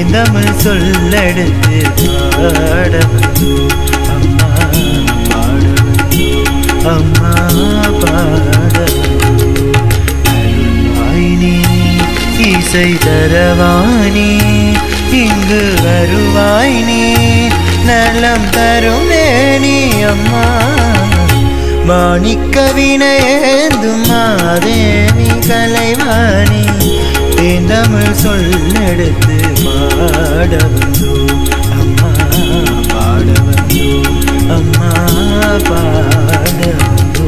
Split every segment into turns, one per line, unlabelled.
தேந்தமிழ் சொல்லெடுத்து பாட வந்தோ அம்மா பாட வந்தோ அம்மா பாட அருள்வாயினே இசை தரவானே இங்கு வருவாய் நீ நலம் தரும் நீ அம்மா மாணிக்க வினையேந்தும் மாதேவி கலைவாணி தேந்தமிழ் சொல்லெடுத்து பாட வந்தோ அம்மா பாட வந்தோ அம்மா பாட வந்தோ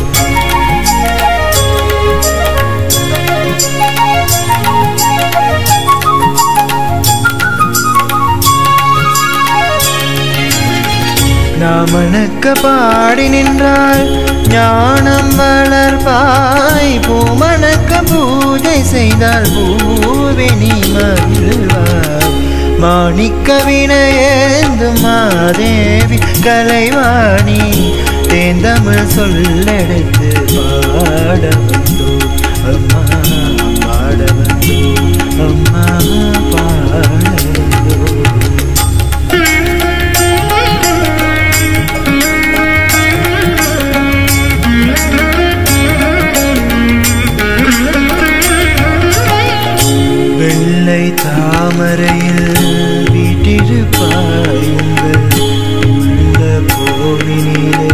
நாமனுக்க பாடி நின்றால் ஞானம் வளர்ப்பாய் பூமணக்க பூஜை செய்தால் பூவினி மகிழ்வாய் மாணிக்க வினையேந்து மாதேவி கலைவாணி தேந்தமிழ் சொல்லெடுத்து பாட வந்தோ அம்மா பாட வந்தோ அம்மா பாட வந்தோ வெள்ளை தாமரையில் வீட்டிருப்பாயுங்கள் உள்ள கோவினிலே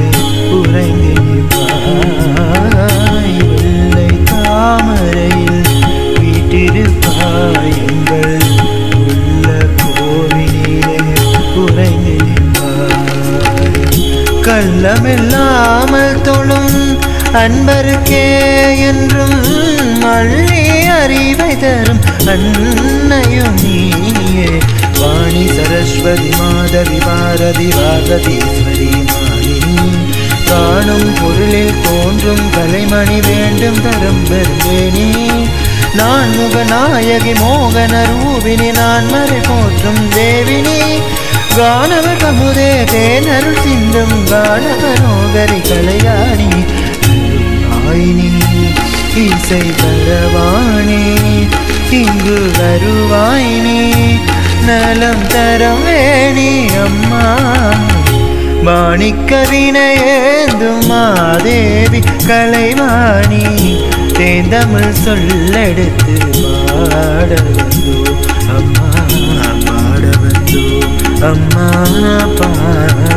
உறைந்திருப்பாய் வெள்ளை தாமரையில் வீட்டிருப்பாயுங்கள் உள்ள கோவினிலே உறைந்திருப்பாய் கள்ளமில்லாமல் தொழும் அன்பருக்கே என்றும் மள்ளி அறிவை தரும் அன்னையும் நீயே வாணி சரஸ்வதி மாதவி பாரதி பாரதீஸ்வரி மாலினி காணும் பொருளில் தோன்றும் கலைமணி வேண்டும் தரும் பெருந்தேனி நான் முகநாயகி மோகன ரூபினி நான் மறை போற்றும் தேவினி காணவர் கமுதே தேனருள் சிந்தும் காணவரோகரி கலையாணி ஆயினி இசை தரவாணி இங்கு வருவாயினி நலம் தரம் வேணி அம்மா மாணிக்க வினையேந்தும் மாதேவி கலைவாணி தேந்தமிழ் சொல்லெடுத்து பாட வந்தோ அம்மா பாட வந்தோ அம்மா பாட